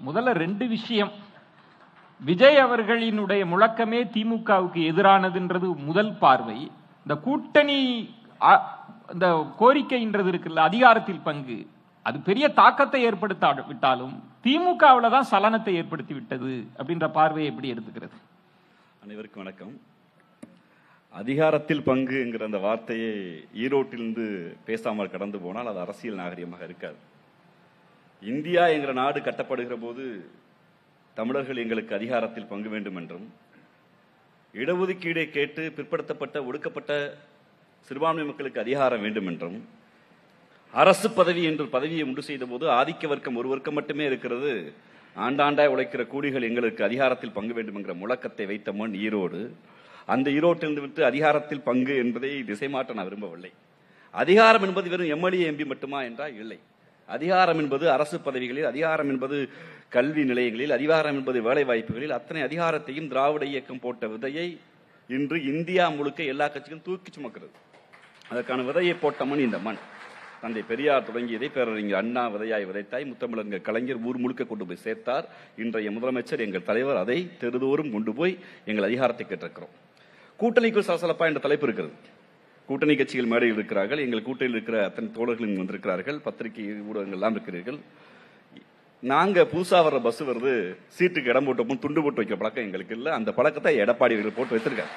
முதல்ல ரெண்டு விஷயம் விஜய் அவர்களினுடைய முழக்கமே திமுகவுக்கு எதிரானதுன்றது முதல் பார்வை இந்த கூட்டணி அ- இந்த கோரிக்கைன்றது இருக்குல்ல அதிகாரத்தில் பங்கு அது பெரிய தாக்கத்தை ஏற்படுத்த விட்டாலும் திமுகவுல தான் சலனத்தை ஏற்படுத்தி விட்டது அப்படின்ற பார்வையை எப்படி எடுத்துக்கிறது அனைவருக்கும் வணக்கம் அதிகாரத்தில் பங்குங்கிற அந்த வார்த்தையை ஈரோட்டிலிருந்து பேசாமல் கடந்து போனால் அது அரசியல் நாகரிகமாக இருக்காது இந்தியா என்கிற நாடு கட்டப்படுகிற போது தமிழர்கள் எங்களுக்கு அதிகாரத்தில் பங்கு வேண்டும் என்றும் இடஒதுக்கீடை கேட்டு பிற்படுத்தப்பட்ட ஒடுக்கப்பட்ட சிறுபான்மை மக்களுக்கு அதிகாரம் வேண்டும் என்றும் அரசு பதவி என்று பதவியை உண்டு செய்த போது ஆதிக்க வர்க்கம் ஒரு வர்க்கம் மட்டுமே இருக்கிறது ஆண்டாண்டாய் உழைக்கிற கூலிகள் எங்களுக்கு அதிகாரத்தில் பங்கு வேண்டும் என்கிற முழக்கத்தை வைத்த மண் ஈரோடு அந்த ஈரோட்டிலிருந்து விட்டு அதிகாரத்தில் பங்கு என்பதை திசை மாற்ற நான் விரும்பவில்லை அதிகாரம் என்பது வெறும் எம்எல்ஏ எம்பி மட்டுமா என்றால் இல்லை அதிகாரம் என்பது அரசு பதவிகளில் அதிகாரம் என்பது கல்வி நிலையங்களில் அதிகாரம் என்பது வேலை வாய்ப்புகளில் அத்தனை அதிகாரத்தையும் திராவிட இயக்கம் போட்ட விதையை இன்று இந்தியா முழுக்க எல்லா கட்சிகளும் தூக்கி சுமக்கிறது அதற்கான விதையை போட்ட மண் இந்த மண் தந்தை பெரியார் தொடங்கியதை பேரறிஞர் அண்ணா விதையாய் விதைத்தாய் முத்தமிழங்க கலைஞர் ஊர் முழுக்க கொண்டு போய் சேர்த்தார் இன்றைய முதலமைச்சர் எங்கள் தலைவர் அதை தெருதோறும் கொண்டு போய் எங்கள் அதிகாரத்தை கேட்டிருக்கிறோம் கூட்டணிக்குள் சலசலப்பா என்ற தலைப்பு இருக்கிறது கூட்டணி கட்சிகள் மேடையில் இருக்கிறார்கள் எங்கள் கூட்டணியில் இருக்கிற அத்தனை தோழர்களும் வந்திருக்கிறார்கள் பத்திரிகை ஊடகங்கள் எல்லாம் இருக்கிறீர்கள் நாங்க புதுசா வர்ற பஸ் வருது சீட்டுக்கு இடம் போட்டு துண்டு போட்டு வைக்கிற பழக்கம் எங்களுக்கு இல்ல அந்த பழக்கத்தை எடப்பாடி அவர்கள் போட்டு வச்சிருக்காங்க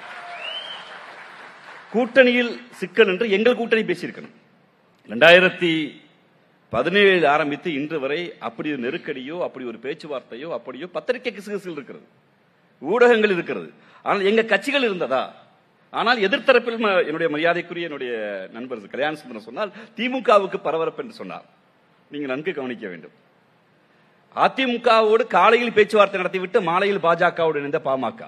கூட்டணியில் சிக்கல் என்று எங்கள் கூட்டணி பேசியிருக்கணும் ரெண்டாயிரத்தி பதினேழில் ஆரம்பித்து இன்று வரை அப்படி ஒரு நெருக்கடியோ அப்படி ஒரு பேச்சுவார்த்தையோ அப்படியோ பத்திரிகை கிசுகிசுகள் இருக்கிறது ஊடகங்கள் இருக்கிறது ஆனால் எங்க கட்சிகள் இருந்ததா ஆனால் எதிர்த்தரப்பில் ம- என்னுடைய மரியாதைக்குரிய என்னுடைய நண்பர் கல்யாண சுந்தரம் சொன்னால் திமுகவுக்கு பரபரப்பு என்று சொன்னார் நீங்க நன்கு கவனிக்க வேண்டும் அதிமுகவோடு காலையில் பேச்சுவார்த்தை நடத்திவிட்டு மாலையில் பாஜகவோடு இணைந்த பாமக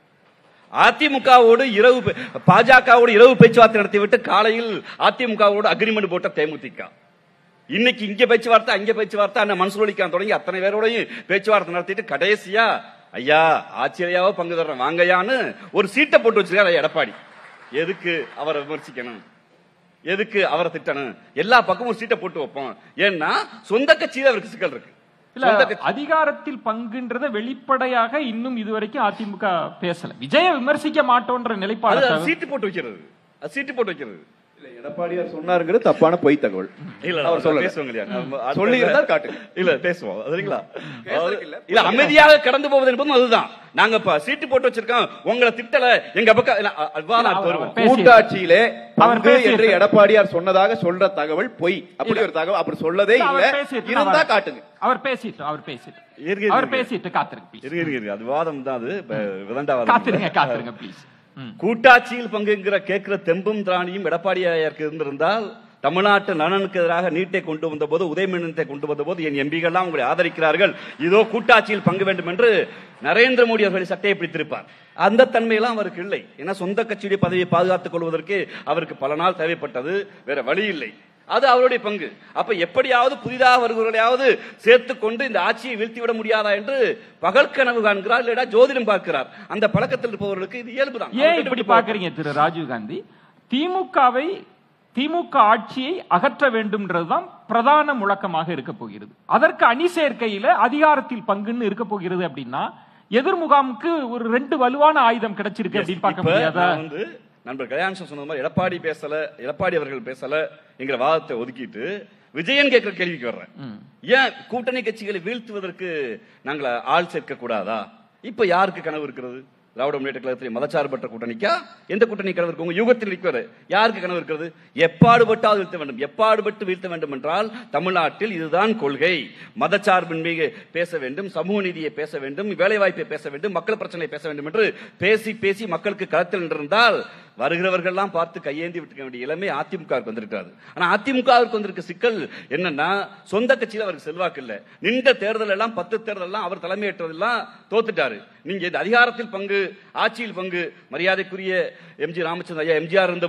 அதிமுகவோடு இரவு பே- பாஜகவோடு இரவு பேச்சுவார்த்தை நடத்திவிட்டு காலையில் அதிமுகவோடு அக்ரிமெண்ட் போட்ட தேமுதிக இன்னைக்கு இங்க பேச்சுவார்த்தை அங்க பேச்சுவார்த்தை அண்ணன் மன்சூர் அலிகான் தொடங்கி அத்தனை பேரோடையும் பேச்சுவார்த்தை நடத்திட்டு கடைசியா ஐயா ஆச்சரியாவோ பங்கு தர்றேன் வாங்கயான்னு ஒரு சீட்டை போட்டு வச்சிருக்காரு எடப்பாடி எதுக்கு அவரை விமர்சிக்கணும் எதுக்கு அவரை திட்டணும் எல்லா பக்கமும் ஒரு சீட்டை போட்டு வைப்போம் ஏன்னா சொந்த கட்சியில அவருக்கு சிக்கல் இருக்கு இல்ல சொந்த கட்சி அதிகாரத்தில் பங்குன்றத வெளிப்படையாக இன்னும் இதுவரைக்கும் அதிமுக பேசல விஜய விமர்சிக்க மாட்டோன்ற அது நிலைப்பாடு அது தவிர- சீட்டு போட்டு வைக்கிறது அது சீட்டு போட்டு வைக்கிறது இல்ல, எடப்பாடியார் சொன்னாருங்கிறது தப்பான பொய் தகவல் இல்ல அவர் சொல்லல. பேசுவாங்க இல்லையா நம்ம அடுத்த- சொல்லி இருந்தால் காட்டுங்க. இல்ல பேசுவோம் சரிங்களா பேசுறதுக்கு இல்ல. இல்ல அமைதியாக கடந்து போவது என்பதும் அதுதான் நாங்க இப்ப சீட்டு போட்டு வச்சிருக்கோம் உங்களை திட்டல எங்க பக்கம் இல்ல, அ- அதுவா நான் அவர் வருவோம் பேசி- கூட்டாட்சியிலே அவர் பங்கு பேசியிருக்கார். என்று எடப்பாடியார் சொன்னதாக சொல்ற தகவல் பொய் அப்படி ஒரு தகவல் அப்படி சொல்லதே இல்ல, இல்ல அவர் பேசிட்டு இருந்தா அவர் காட்டுங்க அவர் பேசிட்டு அவர் பேசிட்டு இருங்க, அவர் இருங்க. பேசிட்டு காத்திருங்க please. இருங்க இருங்க, இருங்க அது வாதம் தான் அது இப்ப விதண்டாவாதம் காத்திருங்க இல்ல. காத்திருங்க ப்ளீஸ் கூட்டாட்சியில் பங்குங்கிற கேட்கிற தெம்பும் திராணியும் எடப்பாடியாருக்கு இருந்திருந்தால் தமிழ்நாட்டு நலனுக்கு எதிராக நீட்டை கொண்டு வந்த போது உதயமின்னத்தை கொண்டு வந்த போது என் எம்பிகள்லாம் உங்களை ஆதரிக்கிறார்கள் இதோ கூட்டாட்சியில் பங்கு வேண்டும் என்று நரேந்திர மோடி அவர்கள் சட்டையை பிடித்திருப்பார் அந்த தன்மையெல்லாம் அவருக்கு இல்லை ஏன்னா சொந்த கட்சியுடைய பதவியை பாதுகாத்துக் கொள்வதற்கு அவருக்கு பல நாள் தேவைப்பட்டது வேற வழி இல்லை அது அவருடைய பங்கு அப்ப எப்படியாவது புதிதாக வருகிறவர்களையாவது சேர்த்துக் கொண்டு இந்த ஆட்சியை வீழ்த்தி விட முடியாதா என்று பகல் கனவு காண்கிறார் இல்லடா ஜோதிடம் பார்க்கிறார் அந்த பழக்கத்தில் இருப்பவர்களுக்கு இது இயல்புதான் ஏன் அவர்கள் இப்படி எப்படி பாக்குறீங்க திரு ராஜீவ் காந்தி திமுகவை திமுக ஆட்சியை அகற்ற வேண்டும்ன்றதுதான் பிரதான முழக்கமாக இருக்க போகிறது அதற்கு அணி சேர்க்கையில அதிகாரத்தில் பங்குன்னு இருக்க போகிறது அப்படின்னா எதிர்முகாமுக்கு ஒரு ரெண்டு வலுவான ஆயுதம் கிடைச்சிருக்கு அப்படின்னு பார்க்க இப்ப முடியாதா நான் வந்து நண்பர் கல்யாணம் சொன்ன மாதிரி எடப்பாடி பேசல எடப்பாடி அவர்கள் பேசல என்கிற வாதத்தை ஒதுக்கிட்டு விஜயன் கேட்கிற கேள்விக்கு வர்றேன் ஏன் கூட்டணி கட்சிகளை வீழ்த்துவதற்கு நாங்கள் ஆள் சேர்க்க கூடாதா இப்ப யாருக்கு கனவு இருக்கிறது திராவிட முன்னேற்ற கழகத்தில் மதச்சார்பற்ற கூட்டணிக்கா எந்த கூட்டணி கனவு இருக்கு உங்க யுகத்தில் இருக்கிறது யாருக்கு கனவு இருக்கிறது எப்பாடுபட்டால் வீழ்த்த வேண்டும் எப்பாடுபட்டு வீழ்த்த வேண்டும் என்றால் தமிழ்நாட்டில் இதுதான் கொள்கை மதச்சார்பின்மை பேச வேண்டும் சமூக நீதியை பேச வேண்டும் வேலைவாய்ப்பை பேச வேண்டும் மக்கள் பிரச்சனை பேச வேண்டும் என்று பேசி பேசி மக்களுக்கு களத்தில் நின்றிருந்தால் வருகிறவர்கள்லாம் பார்த்து கையேந்தி விட்டுக்க வேண்டிய இளமை அதிமுகவுக்கு வந்திருக்காது ஆனா அதிமுகவிற்கு வந்திருக்க சிக்கல் என்னன்னா சொந்த கட்சியில அவருக்கு செல்வாக்கு இல்ல நின்ற தேர்தல் எல்லாம் பத்து தேர்தல் எல்லாம் அவர் தலைமையேற்றதெல்லாம் தோத்துட்டாரு நீங்க இந்த அதிகாரத்தில் பங்கு ஆட்சியில் பங்கு மரியாதைக்குரிய எம்ஜி ராமச்சந்திரன் ஐயா எம்ஜிஆர் இருந்தபோது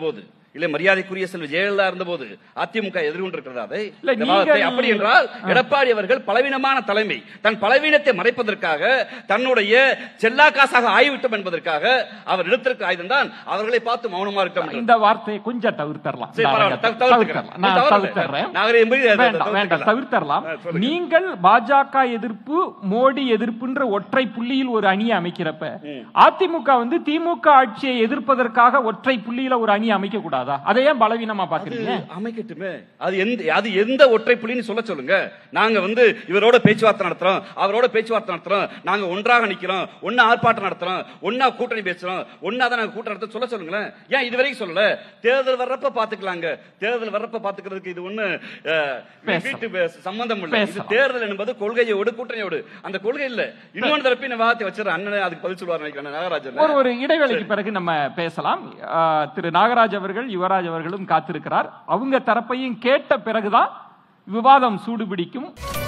இல்ல மரியாதைக்குரிய செல்வி ஜெயலலிதா இருந்தபோது அதிமுக எதிர்கொண்டிருக்கிறதா அதை இல்ல, இந்த வாதத்தை நீங்கள்- அப்படி என்றால் எடப்பாடி அவர்கள் பலவீனமான தலைமை தன் பலவீனத்தை மறைப்பதற்காக தன்னுடைய செல்லா காசாக ஆய்விட்டம் என்பதற்காக அவர் எடுத்திருக்க ஆயுதம் தான் அவர்களை பார்த்து மௌனமா இருக்க இந்த வார்த்தையை கொஞ்சம் தவிர்த்தரலாம் சரி, பரவாயில்ல. தவிர்த்து- தவிர்த்துக்கிறேன். தவிர்த்தரலாம். நான் தவறு இல்லை. தவிர்த்தர்றேன் நாகரிகம் என்பது அதை வேண்டாம் தவிர்த்துக்கலாம். வேண்டாம் தவிர்த்தரலாம் ஆ, சொல்லுங்க. நீங்கள் பாஜக எதிர்ப்பு மோடி எதிர்ப்புன்ற ஒற்றை புள்ளியில் ஒரு அணியை அமைக்கிறப்ப அதிமுக வந்து திமுக ஆட்சியை எதிர்ப்பதற்காக ஒற்றை புள்ளியில ஒரு அணி அமைக்க கூடாதா அதை ஏன் பலவீனமா பாக்குறீங்க அமைக்கட்டுமே அது எந்த அது எந்த ஒற்றை புள்ளின்னு சொல்ல சொல்லுங்க நாங்க வந்து இவரோட பேச்சுவார்த்தை நடத்துறோம் அவரோட பேச்சுவார்த்தை நடத்துறோம் நாங்க ஒன்றாக நிக்கிறோம் ஒன்னா ஆர்ப்பாட்டம் நடத்துறோம் ஒன்னா கூட்டணி பேசுறோம் ஒன்னா தான் நாங்க கூட்டம் நடத்த சொல்ல சொல்லுங்களேன் ஏன் இது வரைக்கும் சொல்லல தேர்தல் வர்றப்ப பாத்துக்கலாங்க தேர்தல் வர்றப்ப பாத்துக்கிறதுக்கு இது ஒண்ணு அஹ், பேசலாம். வீட்டு பே- சம்பந்தம் இல்ல இது பேசலாம். தேர்தல் என்பது கொள்கையோடு கூட்டணியோடு அந்த கொள்கை இல்ல இன்னொரு தரப்பின் வார்த்தை வச்சிருக்க அண்ணன் அதுக்கு பதில் சொல்லுவார் நினைக்கிறேன் நாகராஜன் ஒரு ஒரு இடைவேளைக்கு பிறகு நம்ம பேசலாம் ஆ, திரு நாகராஜ் அவர்கள் யுவராஜ் அவர்களும் காத்திருக்கிறார் அவங்க தரப்பையும் கேட்ட பிறகுதான் விவாதம் சூடுபிடிக்கும்